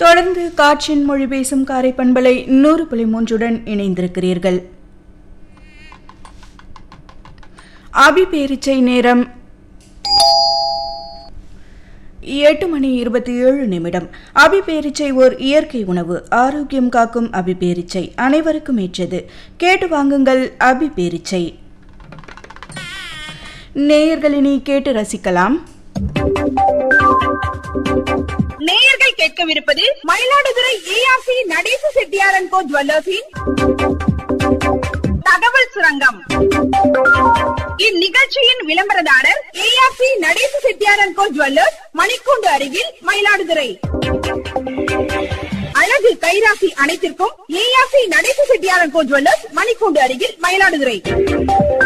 தொடர்ந்து காற்றின் மொழி பேசும் காரை பண்பலை நூறு புள்ளி மூன்றுடன் இணைந்திருக்கிறீர்கள் அபி பேரிச்சை நேரம் எட்டு மணி இருபத்தி ஏழு நிமிடம் அபிபேரிச்சை ஓர் இயற்கை உணவு ஆரோக்கியம் காக்கும் அபிபேரிச்சை அனைவருக்கும் ஏற்றது கேட்டு வாங்குங்கள் அபிபேரிச்சை நேயர்களினி கேட்டு ரசிக்கலாம் நேயர்கள் கேட்கவிருப்பது மயிலாடுதுறை ஏஆர்சி நடேச செட்டியாரன் கோ ஜுவல்லர்ஸின் தகவல் சுரங்கம் இந்நிகழ்ச்சியின் விளம்பரதாரர் ஏஆர்சி நடேச செட்டியாரன் கோ ஜுவல்லர்ஸ் மணிக்கூண்டு அருகில் மயிலாடுதுறை அழகு கைராசி அனைத்திற்கும் ஏஆர்சி நடேச செட்டியாரன் கோ ஜுவல்லர்ஸ் மணிக்கூண்டு அருகில் மயிலாடுதுறை